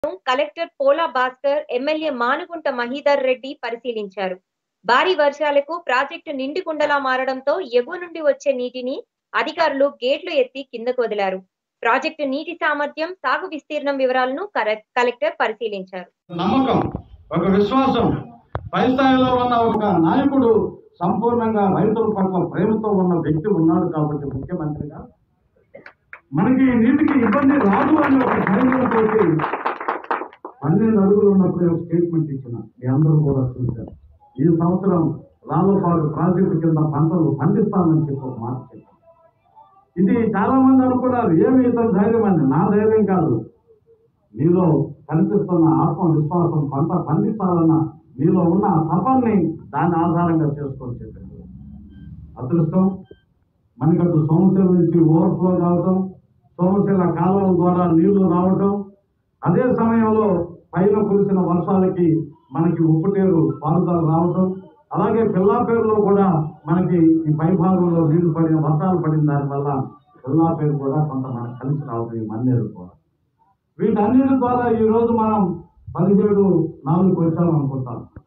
collector Pola Bhaskar MLA Manugunta Mahidhar Reddy పరిశీలించారు భారీ వర్షాలకు ప్రాజెక్టు నిండి కుండలా మారడంతో ఎగువ నుండి వచ్చే నీటిని అధికారులు గేట్లు ఎత్తి కిందకు వదిలారు ప్రాజెక్టు నీటి సామర్థ్యం సాగు విస్తీర్ణం వివరాలను కర- కలెక్టర్ పరిశీలించారు నమ్మకం ఒక విశ్వాసం పై స్థాయిలో ఉన్న ఒక నాయకుడు సంపూర్ణంగా రైతుల పట్ల ప్రేమతో ఉన్న వ్యక్తి ఉన్నాడు కాబట్టి ముఖ్యమంత్రిగా మనకి ఈ నీటికి ఇబ్బంది రాదు అని ఒక ధైర్యంతో పన్నెండు అడుగులు ఉన్నప్పుడు ఒక స్టేట్మెంట్ ఇచ్చిన మీ అందరూ కూడా చూశారు ఈ సంవత్సరం రాళ్ళపాడు ప్రాజెక్టు కింద పంటలు పండిస్తామని చెప్పి ఒక మాట చెప్పాను ఇది చాలా మంది అనుకున్నారు ఏమి ఇతను ధైర్యం అని నా ధైర్యం కాదు మీలో కనిపిస్తున్న ఆత్మవిశ్వాసం పంట పండించాలన్న మీలో ఉన్న ఆ తపన్ని దాని ఆధారంగా చేసుకొని చెప్పారు అదృష్టం మనకట్టు సోమశిల నుంచి ఓవర్ఫ్లో కావటం సోమశిల కాలువల ద్వారా నీళ్లు రావటం అదే సమయంలో పైన కురిసిన వర్షాలకి మనకి ఉప్పుటేరు పారుదల రావటం అలాగే పిల్లాపేరులో కూడా మనకి ఈ పై భాగంలో నీళ్లు పడిన వర్షాలు పడిన దానివల్ల పిల్లాపేరు కూడా కొంత మనకు కలిసి రావటం ఈ మన్నేరు కూడా వీటన్నిటి ద్వారా ఈ రోజు మనం పదిహేడు నాలుగు వచ్చాం అనుకుంటాం